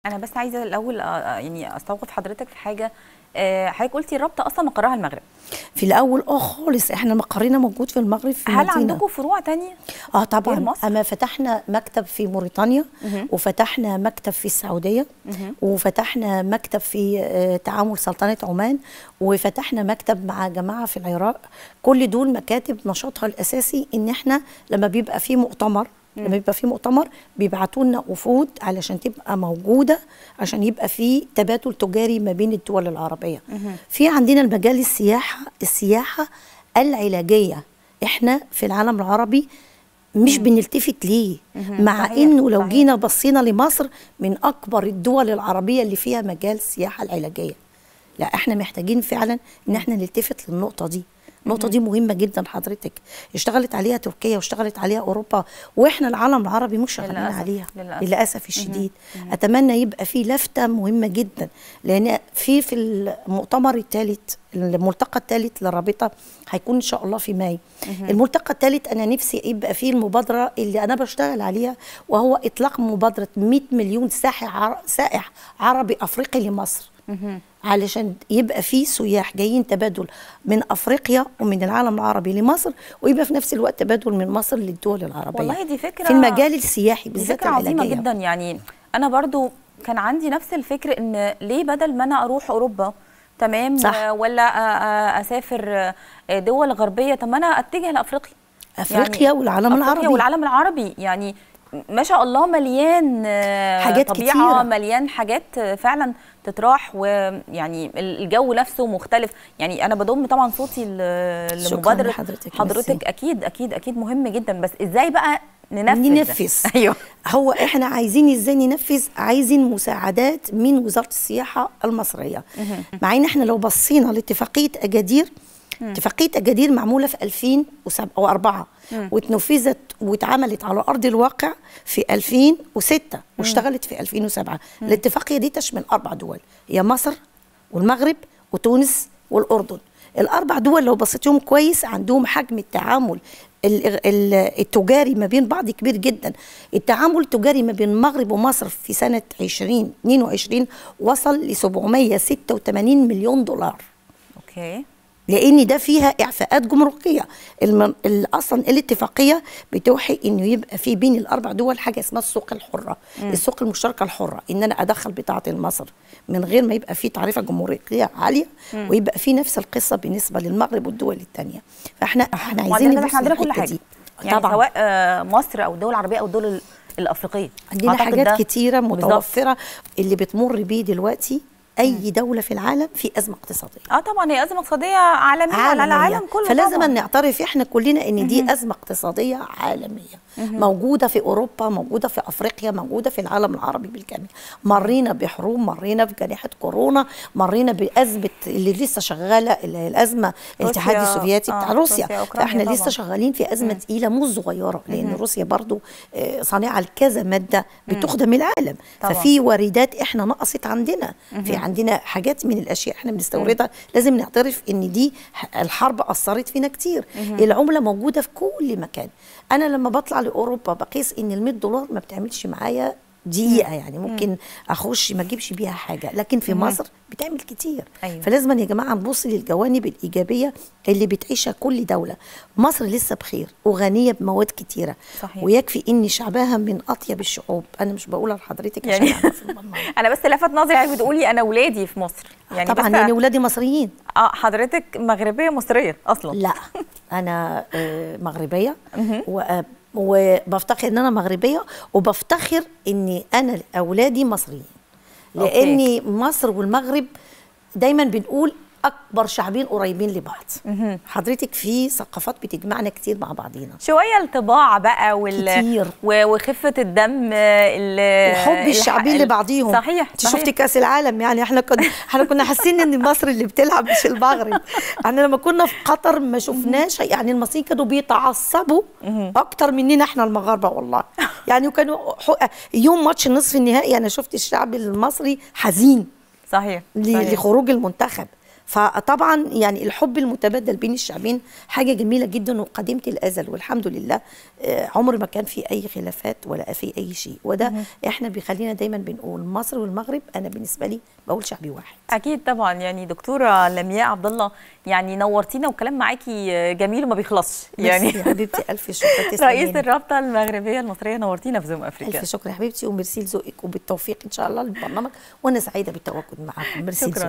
انا بس عايزه الاول آه، آه، يعني استوقف حضرتك في حاجه آه، حضرتك قلتي الرابطه اصلا مقرها المغرب في الاول اه خالص احنا مقرنا موجود في المغرب في هل مدينة. عندكم فروع تانية اه غير طبعا مصر؟ اما فتحنا مكتب في موريتانيا وفتحنا مكتب في السعوديه وفتحنا مكتب في آه، تعامل سلطنه عمان وفتحنا مكتب مع جماعه في العراق كل دول مكاتب نشاطها الاساسي ان احنا لما بيبقى في مؤتمر لما بيبقى في مؤتمر بيبعتوا لنا وفود علشان تبقى موجوده عشان يبقى في تبادل تجاري ما بين الدول العربيه في عندنا المجال السياحه السياحه العلاجيه احنا في العالم العربي مش بنلتفت ليه مع صحيح، انه لو صحيح. جينا بصينا لمصر من اكبر الدول العربيه اللي فيها مجال السياحه العلاجيه لا احنا محتاجين فعلا ان احنا نلتفت للنقطه دي النقطه دي مهمه جدا حضرتك اشتغلت عليها تركيا واشتغلت عليها اوروبا واحنا العالم العربي مش شغالين للأسف، عليها للأسف. للاسف الشديد اتمنى يبقى في لفته مهمه جدا لان في في المؤتمر الثالث الملتقى الثالث للرابطه هيكون ان شاء الله في ماي الملتقى الثالث انا نفسي يبقى فيه المبادره اللي انا بشتغل عليها وهو اطلاق مبادره 100 مليون سائح عر- سائح عربي افريقي لمصر علشان يبقى في سياح جايين تبادل من افريقيا ومن العالم العربي لمصر ويبقى في نفس الوقت تبادل من مصر للدول العربيه والله دي فكرة- في المجال السياحي دي بالذات فكره عظيمه العلاجية. جدا يعني انا برضو كان عندي نفس الفكر ان ليه بدل ما انا اروح اوروبا تمام صح. و- ولا أ- أ- اسافر آه، دول غربيه طب ما انا اتجه لافريقيا افريقيا والعالم أفريقيا العربي والعالم العربي يعني ما شاء الله مليان آه، حاجات طبيعة كتيرة. مليان حاجات آه، فعلا تتراح ويعني الجو نفسه مختلف يعني انا بضم طبعا صوتي ل- شكراً لمبادره لحضرتك، حضرتك ميرسي. اكيد اكيد اكيد مهم جدا بس ازاي بقى ننفذ ننفذ ايوه هو احنا عايزين ازاي ننفذ عايزين مساعدات من وزاره السياحه المصريه مع ان احنا لو بصينا لاتفاقيه اجادير اتفاقيه اجادير معموله في 2004 واتنفذت واتعملت على ارض الواقع في 2006 واشتغلت في 2007 الاتفاقيه دي تشمل اربع دول هي مصر والمغرب وتونس والاردن الاربع دول لو بصيتهم كويس عندهم حجم التعامل ال- ال- التجاري ما بين بعض كبير جدا التعامل التجاري ما بين المغرب ومصر في سنة 2022 وصل ل 786 مليون دولار اوكي لان ده فيها اعفاءات جمركيه الم... ال- اصلا الاتفاقيه بتوحي انه يبقى في بين الاربع دول حاجه اسمها السوق الحره السوق المشتركه الحره ان انا ادخل بضاعه لمصر من غير ما يبقى في تعرفه جمركيه عاليه ويبقى في نفس القصه بالنسبه للمغرب والدول الثانيه فاحنا احنا عايزين وعندنا نبص احنا عندنا كل للحتة حاجه دي. يعني طبعا سواء آه، مصر او الدول العربيه او الدول ال- الافريقيه عندنا أعتقد حاجات ده كتيره بالظبط. متوفره اللي بتمر بيه دلوقتي اي دوله في العالم في ازمه اقتصاديه اه طبعا هي ازمه اقتصاديه عالميه على العالم كله فلازم طبعا. نعترف احنا كلنا ان دي ازمه اقتصاديه عالميه موجوده في اوروبا موجوده في افريقيا موجوده في العالم العربي بالكامل مرينا بحروب مرينا بجائحه كورونا مرينا بازمه اللي لسه شغاله اللي هي الازمه الاتحاد روسيا، السوفيتي آه، بتاع روسيا روسيا وأوكرانيا فاحنا طبعاً. لسه شغالين في ازمه تقيله مش صغيره لان روسيا برضو آه، صانعه لكذا ماده بتخدم العالم طبعاً. ففي واردات احنا نقصت عندنا في عندنا حاجات من الاشياء احنا بنستوردها لازم نعترف ان دي ح- الحرب اثرت فينا كتير العمله موجوده في كل مكان انا لما بطلع لاوروبا بقيس ان ال 100 دولار ما بتعملش معايا دقيقه يعني ممكن اخش ما اجيبش بيها حاجه لكن في مصر بتعمل كتير أيوة. فلازم يا جماعه نبص للجوانب الايجابيه اللي بتعيشها كل دوله مصر لسه بخير وغنيه بمواد كتيره صحيح. ويكفي ان شعبها من اطيب الشعوب انا مش بقولها لحضرتك عشان يعني أعرف المنظر. انا بس لفت نظري يعني بتقولي انا ولادي في مصر يعني طبعا بس يعني ولادي مصريين اه حضرتك مغربيه مصريه اصلا لا انا آه، مغربيه و- وبفتخر ان انا مغربيه وبفتخر ان انا اولادي مصريين أوكي. لان مصر والمغرب دايما بنقول اكبر شعبين قريبين لبعض حضرتك في ثقافات بتجمعنا كتير مع بعضينا شويه الطباع بقى وال كتير. و- وخفه الدم ال- وحب الشعبين الح- لبعضيهم صحيح انت صحيح. شفتي كاس العالم يعني احنا كنا احنا كنا حاسين ان مصر اللي بتلعب مش المغرب احنا لما كنا في قطر ما شفناش يعني المصريين كانوا بيتعصبوا اكتر مننا احنا المغاربه والله يعني وكانوا حق- يوم ماتش نصف النهائي انا شفت الشعب المصري حزين صحيح ل- صحيح. لخروج المنتخب فطبعا يعني الحب المتبادل بين الشعبين حاجه جميله جدا وقديمه الازل والحمد لله آه، عمر ما كان في اي خلافات ولا في اي شيء وده احنا بيخلينا دايما بنقول مصر والمغرب انا بالنسبه لي بقول شعبي واحد اكيد طبعا يعني دكتوره لمياء عبد الله يعني نورتينا والكلام معاكي جميل وما بيخلصش يعني يعني يا حبيبتي الف شكر رئيس تسلمي الرابطه المغربيه المصريه نورتينا في زوم افريكا الف شكر يا حبيبتي وميرسي لذوقك وبالتوفيق ان شاء الله للبرنامج وانا سعيده بالتواجد معاكم ميرسي شكراً. لذوقك.